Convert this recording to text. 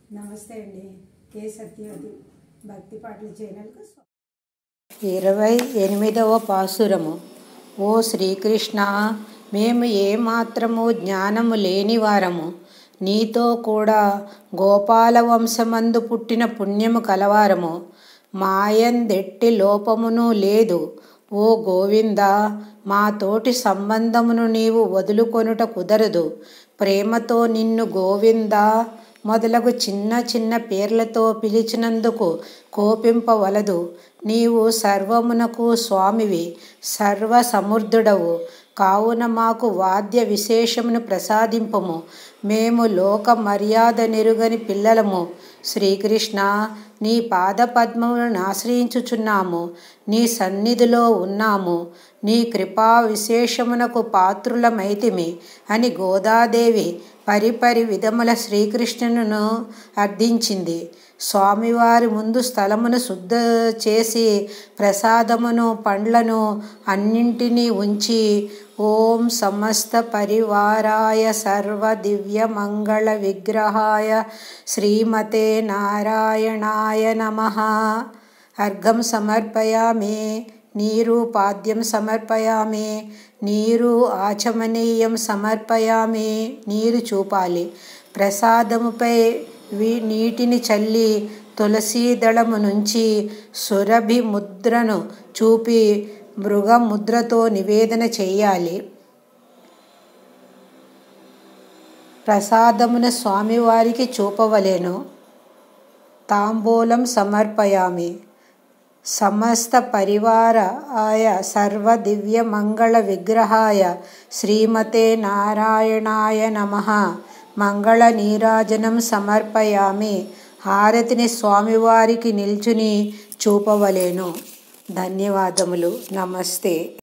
నమస్తే అండి కే సత్యవతి భక్తి పాటల ఛానల్కు స్వా- ఇరవై ఎనిమిదవ పాసురము ఓ శ్రీకృష్ణ మేము ఏమాత్రము జ్ఞానము లేనివారము నీతో కూడా గోపాల వంశమందు పుట్టిన పుణ్యము కలవారము మాయందెట్టి లోపమును లేదు ఓ గోవింద మా తోటి సంబంధమును నీవు వదులుకొనుట కుదరదు ప్రేమతో నిన్ను గోవింద మొదలగు చిన్న చిన్న పేర్లతో పిలిచినందుకు కోపింపవలదు నీవు సర్వమునకు స్వామివి సర్వ సమృద్ధుడవు కావున మాకు వాద్య విశేషమును ప్రసాదింపము మేము లోక మర్యాద నెరుగని పిల్లలము శ్రీకృష్ణ నీ పాదపద్మములను ఆశ్రయించుచున్నాము నీ సన్నిధిలో ఉన్నాము నీ కృపా విశేషమునకు పాత్రులమైతిమి అని గోదాదేవి పరిపరి విధముల శ్రీకృష్ణును అర్థించింది స్వామివారి ముందు స్థలమును శుద్ధ చేసి ప్రసాదమును పండ్లను అన్నింటినీ ఉంచి ఓం సమస్త పరివారాయ సర్వ దివ్య మంగళ విగ్రహాయ శ్రీమతే నారాయణాయ నమ అర్ఘం సమర్పయామి నీరు పాద్యం సమర్పయామి నీరు ఆచమనీయం సమర్పయామి నీరు చూపాలి ప్రసాదముపై వి నీటిని చల్లి తులసీ దళము నుంచి సురభి ముద్రను చూపి మృగ ముద్రతో నివేదన చేయాలి ప్రసాదమున స్వామివారికి చూపవలెను తాంబూలం సమర్పయామి సమస్త పరివార ఆయ సర్వ దివ్య మంగళ విగ్రహాయ శ్రీమతే నారాయణాయ నమ మంగళ నీరాజనం సమర్పయామి హారతిని స్వామివారికి నిల్చుని చూపవలేను ధన్యవాదములు నమస్తే